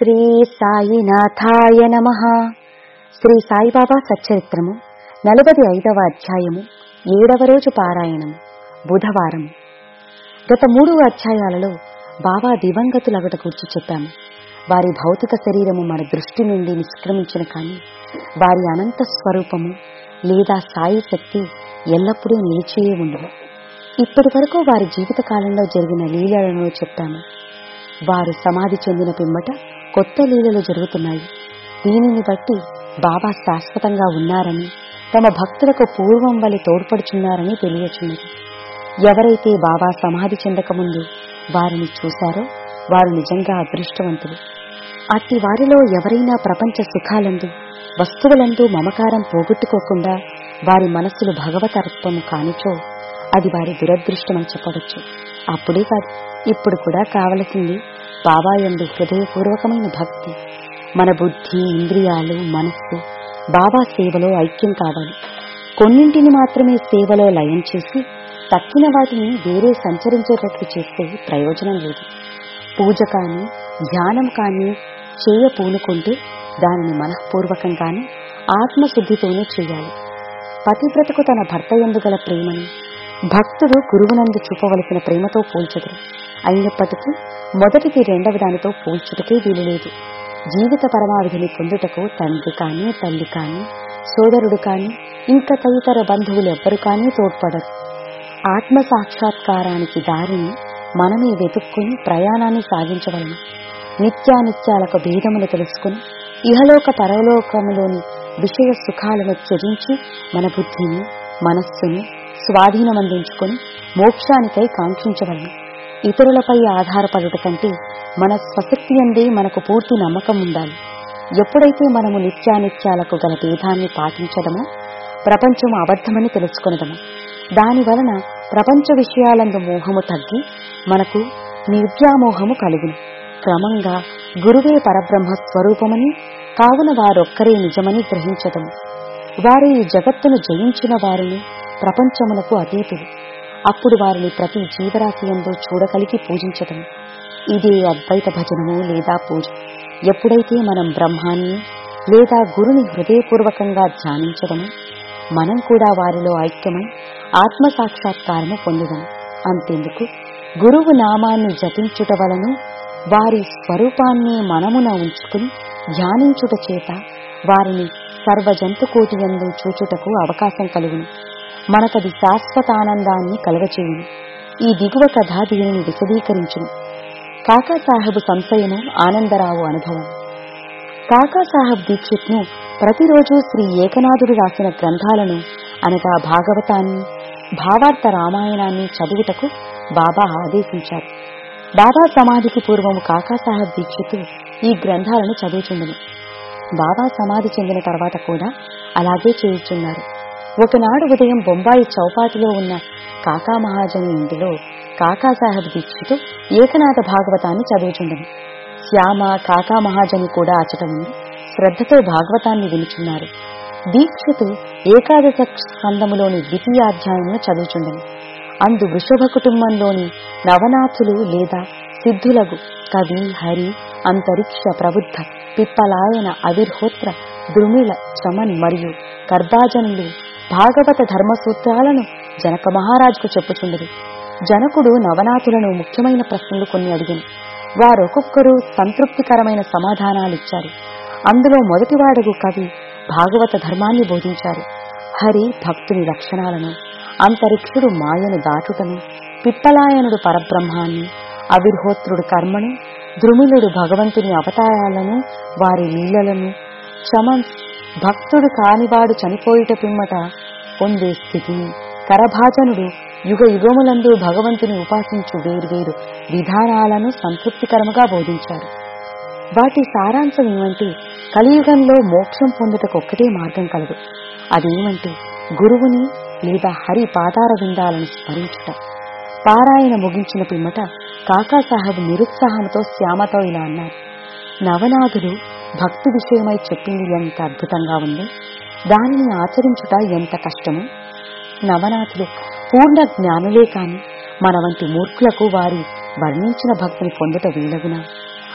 శ్రీ సాయినాథాయ నమ శ్రీ సాయిబాబా సచ్చరిత్రము నలభై ఐదవ అధ్యాయము ఏడవ రోజు పారాయణము బుధవారం గత మూడు అధ్యాయాలలో బాబా దివంగతులగట కూర్చి చెప్పాము వారి భౌతిక శరీరము మన దృష్టి నుండి నిష్క్రమించిన కానీ వారి అనంత స్వరూపము లేదా సాయి శక్తి ఎల్లప్పుడూ నిలిచేయే ఉండదు ఇప్పటి వరకు వారి జీవిత కాలంలో జరిగిన లీలలను చెప్పాము వారు సమాధి చెందిన పిమ్మట కొత్త లీలలు జరుగుతున్నాయి దీనిని బట్టి బాబా శాశ్వతంగా ఉన్నారని తమ భక్తులకు పూర్వం వలె తోడ్పడుచున్నారని తెలియచున్నది ఎవరైతే బాబా సమాధి చెందకముందు వారిని చూశారో వారు నిజంగా అదృష్టవంతులు అట్టి వారిలో ఎవరైనా ప్రపంచ సుఖాలందు వస్తువులందు మమకారం పోగొట్టుకోకుండా వారి మనస్సులు భగవతర్పము కానిచో అది వారి దురదృష్టమని చెప్పవచ్చు అప్పుడే కాదు ఇప్పుడు కూడా కావలసింది బాబా యందు హృదయపూర్వకమైన భక్తి మన బుద్ధి ఇంద్రియాలు మనస్సు బాబా సేవలో ఐక్యం కావాలి కొన్నింటిని మాత్రమే సేవలో లయం చేసి తక్కిన వాటిని వేరే సంచరించేటట్లు చేస్తే ప్రయోజనం లేదు పూజ కానీ ధ్యానం కానీ చేయ పూనుకుంటే దానిని మనఃపూర్వకంగానే ఆత్మశుద్ధితోనే చేయాలి పతివ్రతకు తన భర్త ఎందుగల ప్రేమను భక్తుడు గురువునందు చూపవలసిన ప్రేమతో పోల్చదురు అయినప్పటికీ మొదటిది రెండవ దానితో పోల్చుటకే వీలులేదు జీవిత పరమావధిని పొందుటకు తండ్రి కాని తల్లి కాని సోదరుడు కాని ఇంకా తదితర బంధువులు ఎవ్వరు కానీ తోడ్పడరు ఆత్మ సాక్షాత్కారానికి దారిని మనమే వెతుక్కుని ప్రయాణాన్ని సాగించవలను నిత్యానిత్యాలకు భేదములు తెలుసుకుని ఇహలోక పరలోకములోని విషయ సుఖాలను త్యజించి మన బుద్ధిని మనస్సుని స్వాధీనమందించుకొని మోక్షానికై కాంక్షించవలను ఇతరులపై ఆధారపడుట కంటే మన స్వశక్తి అందే మనకు పూర్తి నమ్మకం ఉండాలి ఎప్పుడైతే మనము నిత్యానిత్యాలకు గల భేదాన్ని పాటించడమో ప్రపంచం అబద్ధమని తెలుసుకునదము దాని వలన ప్రపంచ విషయాలందు మోహము తగ్గి మనకు నిర్వ్యామోహము కలుగును క్రమంగా గురువే పరబ్రహ్మ స్వరూపమని కావున వారొక్కరే నిజమని గ్రహించటము వారు ఈ జగత్తును జయించిన వారిని ప్రపంచమునకు అతీతులు అప్పుడు వారిని ప్రతి జీవరాశి ఎందు చూడగలిగి పూజించటం ఇదే అద్వైత భజనము లేదా పూజ ఎప్పుడైతే మనం బ్రహ్మాన్ని లేదా గురుని హృదయపూర్వకంగా ధ్యానించడము మనం కూడా వారిలో ఐక్యమై ఆత్మ సాక్షాత్కారము పొందుదాం అంతెందుకు గురువు నామాన్ని జపించుట వలను వారి స్వరూపాన్ని మనమున ఉంచుకుని ధ్యానించుట చేత వారిని సర్వజంతుకోటి యందు చూచుటకు అవకాశం కలుగును మనకది శాశ్వతానందాన్ని కలగచేయును ఈ దిగువ కథ దీనిని విశదీకరించును కాకాసాహెబ్ సంశయము ఆనందరావు అనుభవం కాకాసాహెబ్ దీక్షిత్ ను ప్రతిరోజు శ్రీ ఏకనాథుడు రాసిన గ్రంథాలను అనగా భాగవతాన్ని భావార్థ రామాయణాన్ని చదువుటకు బాబా ఆదేశించారు బాబా సమాధికి పూర్వము కాకాసాహెబ్ దీక్షిత్ ఈ గ్రంథాలను చదువుచుండను బాబా సమాధి చెందిన తర్వాత కూడా అలాగే చేయుచున్నారు ఒకనాడు ఉదయం బొంబాయి చౌపాటిలో ఉన్న కాకా మహాజని ఇంటిలో కాకాసాహెబ్ దీక్షితు ఏకనాథ భాగవతాన్ని చదువుచుండను శ్యామ కాకా మహాజని కూడా అచట ఉండి శ్రద్ధతో భాగవతాన్ని వినుచున్నారు దీక్షితు ఏకాదశ స్కందములోని ద్వితీయాధ్యాయంను చదువుచుండను అందు వృషభ కుటుంబంలోని నవనాథులు లేదా సిద్ధులగు కవి హరి అంతరిక్ష ప్రబుద్ధ పిప్పలాయన అవిర్హోత్ర ద్రుమిళ చమన్ మరియు కర్బాజనులు భాగవత ధర్మసూత్రాలను జనక మహారాజుకు చెప్పుచుండదు జనకుడు నవనాథులను ముఖ్యమైన ప్రశ్నలు కొన్ని అడిగిన వారొక్కొక్కరు సంతృప్తికరమైన సమాధానాలిచ్చారు అందులో మొదటివాడగు కవి భాగవత ధర్మాన్ని బోధించారు హరి భక్తుని లక్షణాలను అంతరిక్షుడు మాయను దాటుటను పిప్పలాయనుడు పరబ్రహ్మాన్ని అవిర్హోత్రుడు కర్మను ద్రుమిలుడు భగవంతుని అవతారాలను వారి లీలలను చమన్ భక్తుడు కానివాడు చనిపోయిట పిమ్మట పొందే స్థితిని కరభాజనుడు యుగ యుగములందు భగవంతుని ఉపాసించు వేర్వేరు విధానాలను సంతృప్తికరముగా బోధించారు వాటి సారాంశం ఏమంటే కలియుగంలో మోక్షం పొందుటకు ఒక్కటే మార్గం కలదు అదేమంటే గురువుని లేదా హరి పాదార విందాలను స్మరించుట పారాయణ ముగించిన పిమ్మట కాకాసాహెబ్ నిరుత్సాహంతో శ్యామతో ఇలా అన్నారు నవనాథుడు భక్తి విషయమై చెప్పింది ఎంత అద్భుతంగా ఉంది దానిని ఆచరించుట ఎంత కష్టము నవనాథులు పూర్ణ జ్ఞానులే కాని మన వంటి మూర్ఖులకు వారి వర్ణించిన భక్తిని పొందుట వీలగునా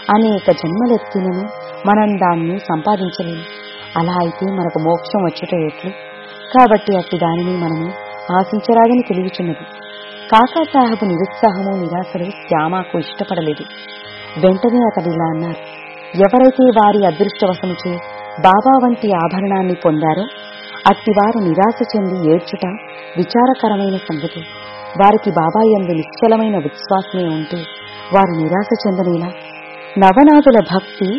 అనేక జన్మలెత్తినను మనం దాన్ని సంపాదించలేము అలా అయితే మనకు మోక్షం వచ్చుట ఎట్లు కాబట్టి అట్టి దానిని మనము ఆశించరాదని తెలియచున్నది కాకాసాహబు నిరుత్సాహము నిరాశలు శ్యామకు ఇష్టపడలేదు వెంటనే అతడు ఇలా అన్నారు ఎవరైతే వారి అదృష్టవశముచే బాబా వంటి ఆభరణాన్ని పొందారో అట్టివారు నిరాశ చెంది ఏడ్చుట విచారకరమైన సంగతి వారికి బాబా యందు నిశ్చలమైన విశ్వాసమే ఉంటే వారు నిరాశ చెందనేలా నవనాథుల భక్తి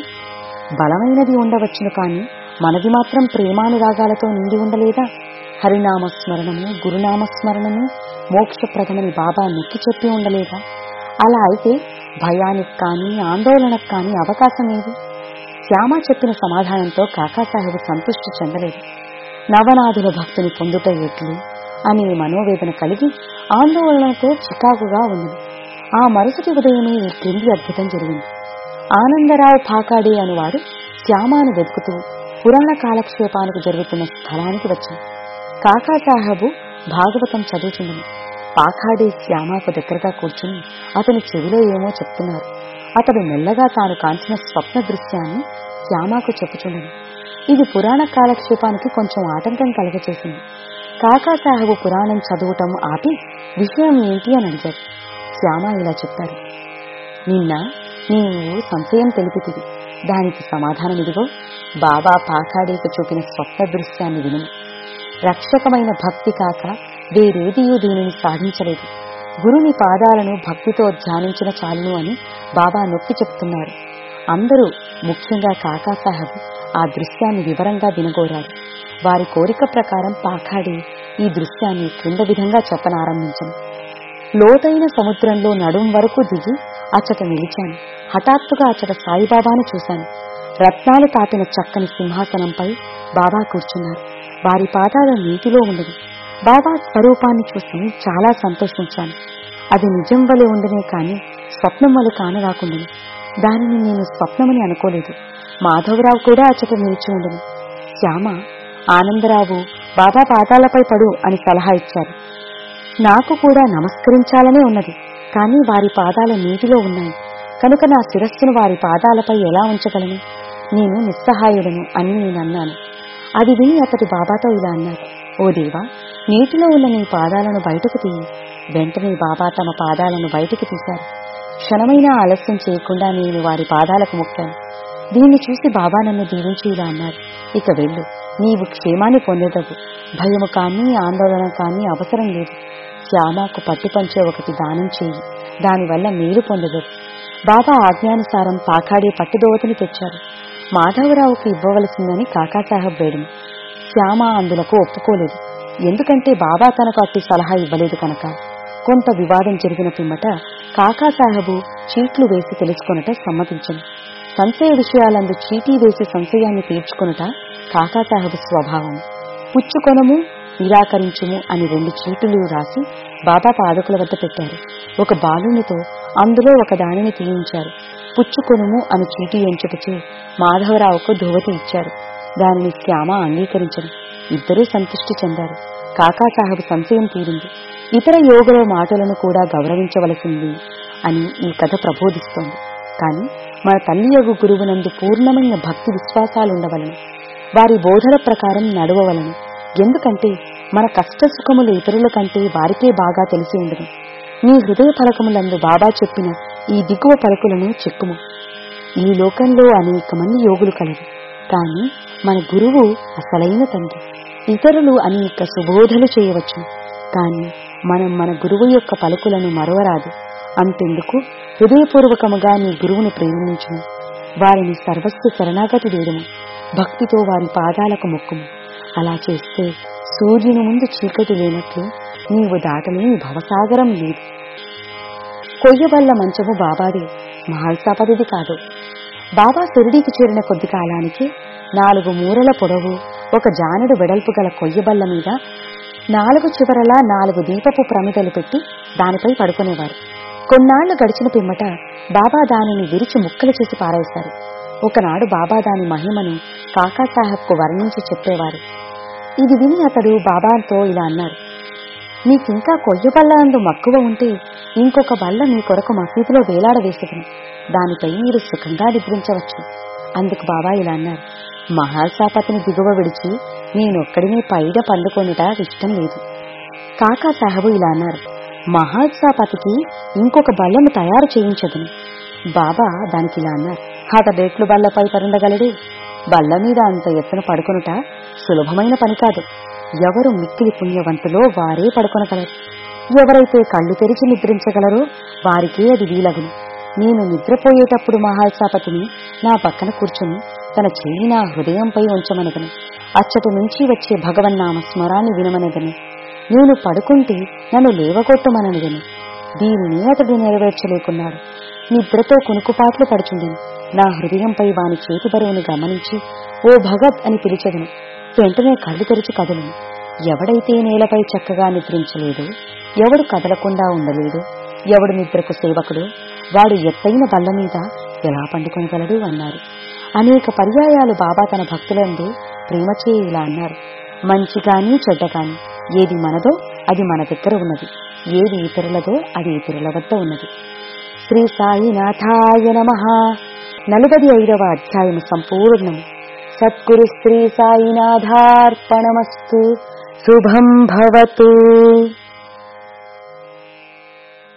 బలమైనది ఉండవచ్చును కాని మనది మాత్రం ప్రేమానురాగాలతో నిండి ఉండలేదా హరినామస్మరణము గురునామస్మరణము మోక్షప్రదమని బాబా నొక్కి చెప్పి ఉండలేదా అలా అయితే భయానికి కానీ ఆందోళనకు కానీ అవకాశం ఏది శ్యామ చెప్పిన సమాధానంతో కాకాసాహెబ్ సంతృష్టి చెందలేదు నవనాథుల భక్తిని పొందుట ఎట్లు అనే మనోవేదన కలిగి ఆందోళనతో చికాకుగా ఉంది ఆ మరుసటి ఉదయమే ఈ క్రింది అద్భుతం జరిగింది ఆనందరావు పాకాడే అనువాడు శ్యామాను వెతుకుతూ పురాణ కాలక్షేపానికి జరుగుతున్న స్థలానికి వచ్చాడు కాకాసాహెబు భాగవతం చదువుతుండను పాకాడే శ్యామకు దగ్గరగా కూర్చుని అతని చెవిలో ఏమో చెప్తున్నారు అతడు మెల్లగా తాను కాంచిన స్వప్న దృశ్యాన్ని శ్యామకు చెప్పుచుండను ఇది పురాణ కాలక్షేపానికి కొంచెం ఆటంకం కలగచేసింది కాకాసాహెబు పురాణం చదవటం ఆపి విషయం ఏంటి అని అడిగారు శ్యామ ఇలా చెప్పారు నిన్న నీవు సంశయం తెలిపితివి దానికి సమాధానం ఇదిగో బాబా పాకాడేకు చూపిన స్వప్న దృశ్యాన్ని విను రక్షకమైన భక్తి కాక వేరేదియూ దీనిని సాధించలేదు గురుని పాదాలను భక్తితో ధ్యానించిన చాలును అని బాబా నొక్కి చెప్తున్నారు అందరూ ముఖ్యంగా కాకాసాహెబ్ ఆ దృశ్యాన్ని వివరంగా వినగోరారు వారి కోరిక ప్రకారం పాకాడి ఈ దృశ్యాన్ని క్రింద విధంగా చెప్పనారంభించను లోతైన సముద్రంలో నడుం వరకు దిగి అచ్చట నిలిచాను హఠాత్తుగా అచ్చట సాయిబాబాను చూశాను రత్నాలు తాపిన చక్కని సింహాసనంపై బాబా కూర్చున్నారు వారి పాదాల నీటిలో ఉండదు బాబా స్వరూపాన్ని చూసి చాలా సంతోషించాను అది నిజం వలె ఉండనే కాని స్వప్నం వలె కానరాకుండను దానిని నేను స్వప్నమని అనుకోలేదు మాధవరావు కూడా అచ్చట నిలిచి ఉండను శ్యామ ఆనందరావు బాబా పాదాలపై పడు అని సలహా ఇచ్చారు నాకు కూడా నమస్కరించాలనే ఉన్నది కానీ వారి పాదాల నీటిలో ఉన్నాయి కనుక నా శిరస్సును వారి పాదాలపై ఎలా ఉంచగలను నేను నిస్సహాయుడను అని నేను అన్నాను అది విని అతడి బాబాతో ఇలా అన్నారు ఓ దేవా నీటిలో ఉన్న నీ పాదాలను బయటకు తీయి వెంటనే బాబా తమ పాదాలను బయటికి తీశారు క్షణమైనా ఆలస్యం చేయకుండా నేను వారి పాదాలకు మొక్కాను దీన్ని చూసి బాబా నన్ను దీవించి ఇలా అన్నారు ఇక వెళ్ళు నీవు క్షేమాన్ని పొందేదవు భయము కానీ ఆందోళన కానీ అవసరం లేదు శ్యామకు పట్టు పంచే ఒకటి దానం చేయి దానివల్ల మేలు పొందదు బాబా ఆజ్ఞానుసారం పాకాడే పట్టుదోవతని తెచ్చారు మాధవరావుకి ఇవ్వవలసిందని కాకాసాహెబ్ వేడును శ్యామ అందులకు ఒప్పుకోలేదు ఎందుకంటే బాబా తనకు అట్టి సలహా ఇవ్వలేదు కనుక కొంత వివాదం జరిగిన పిమ్మట కాకాసాహెబు చీట్లు వేసి తెలుసుకొనట సమ్మతించను సంశయ విషయాలందు చీటీ వేసి సంశయాన్ని తీర్చుకొనుట కాకాసాహెబు స్వభావం పుచ్చుకొనము నిరాకరించుము అని రెండు చీటులు రాసి బాబా పాదకుల వద్ద పెట్టారు ఒక బాలునితో అందులో ఒక దానిని తీయించారు పుచ్చుకొనుము అని చీటీ ఎంచుటచే మాధవరావుకు ధోవతి ఇచ్చారు దానిని శ్యామ అంగీకరించను ఇద్దరూ సంతృష్టి చెందారు కాకాసాహెబు సంశయం తీరింది ఇతర యోగుల మాటలను కూడా గౌరవించవలసింది అని ఈ కథ ప్రబోధిస్తోంది కాని మన తల్లి యొగు గురువునందు పూర్ణమైన భక్తి విశ్వాసాలుండవలను వారి బోధన ప్రకారం నడవవలను ఎందుకంటే మన కష్ట సుఖములు ఇతరుల కంటే వారికే బాగా తెలిసి ఉండదు నీ హృదయ పలకములందు బాబా చెప్పిన ఈ దిగువ పలుకులను చెక్కుము ఈ లోకంలో అనేక మంది యోగులు కలరు కాని మన గురువు అసలైన తండ్రి ఇతరులు అనేక సుబోధలు చేయవచ్చు కాని మనం మన గురువు యొక్క పలుకులను మరవరాదు అంతెందుకు హృదయపూర్వకముగా నీ గురువును ప్రేమించుము వారిని సర్వస్వ శరణాగతి వేయడము భక్తితో వారి పాదాలకు మొక్కుము అలా చేస్తే సూర్యుని ముందు చీకటి లేనట్లు నీవు దాటలేని భవసాగరం లేదు కొయ్యబల్ల మంచము బాబాది మహల్సాపదిది కాదు బాబా షిరిడీకి చేరిన కొద్ది కాలానికి నాలుగు మూరల పొడవు ఒక జానెడు వెడల్పు గల కొయ్యబల్ల మీద నాలుగు చివరలా నాలుగు దీపపు ప్రమిదలు పెట్టి దానిపై పడుకునేవారు కొన్నాళ్లు గడిచిన పిమ్మట బాబా దానిని విరిచి ముక్కలు చేసి పారేశారు ఒకనాడు బాబా దాని మహిమను కాకాసాహెబ్కు వర్ణించి చెప్పేవారు ఇది విని అతడు బాబాతో ఇలా అన్నారు నీకింకా కొయ్య బల్ల అందు మక్కువ ఉంటే ఇంకొక బల్ల నీ కొరకు మసీదులో వేలాడవేసుకుని దానిపై మీరు సుఖంగా నిద్రించవచ్చు అందుకు బాబా ఇలా అన్నారు మహాసాపతిని దిగువ విడిచి నేనొక్కడిని పైగా పండుకొనుట ఇష్టం లేదు కాకా సాహబు ఇలా అన్నారు మహాసాపతికి ఇంకొక బల్లను తయారు చేయించదును బాబా దానికి ఇలా అన్నారు అతడెట్లు బల్లపై పరుండగలడు బల్ల మీద అంత ఎత్తున పడుకొనుట సులభమైన పని కాదు ఎవరు మిక్కిలి పుణ్యవంతులో వారే పడుకొనగలరు ఎవరైతే కళ్ళు తెరిచి నిద్రించగలరో వారికే అది వీలగును నేను నిద్రపోయేటప్పుడు మహాసాపతిని నా పక్కన కూర్చుని తన చెయ్యి నా హృదయంపై ఉంచమనగను అచ్చటి నుంచి వచ్చే భగవన్నామ స్మరాన్ని వినమనగను నేను పడుకుంటే నన్ను లేవగొట్టమనగను దీనిని అతడు నెరవేర్చలేకున్నాడు నిద్రతో కునుకుపాట్లు పడుచుండెను నా హృదయంపై వాని చేతి బరువును గమనించి ఓ భగత్ అని పిలిచెదను వెంటనే కళ్ళు తెరిచి కదలను ఎవడైతే నేలపై చక్కగా నిద్రించలేదో ఎవడు కదలకుండా ఉండలేదో ఎవడు నిద్రకు సేవకుడు వాడు ఎత్తైన బల్ల మీద ఎలా పండుకొనగలడు అన్నారు అనేక పర్యాయాలు బాబా తన భక్తులందు ప్రేమచే ఇలా అన్నారు మంచి గాని చెడ్డ గాని ఏది మనదో అది మన దగ్గర ఉన్నది ఏది ఇతరులదో అది ఇతరుల వద్ద ఉన్నది శ్రీ సాయినాథాయ నమ నలుబది ఐదవ అధ్యాయము సంపూర్ణము సద్గురు శ్రీ సాయినాథార్పణమస్తు శుభం భవతు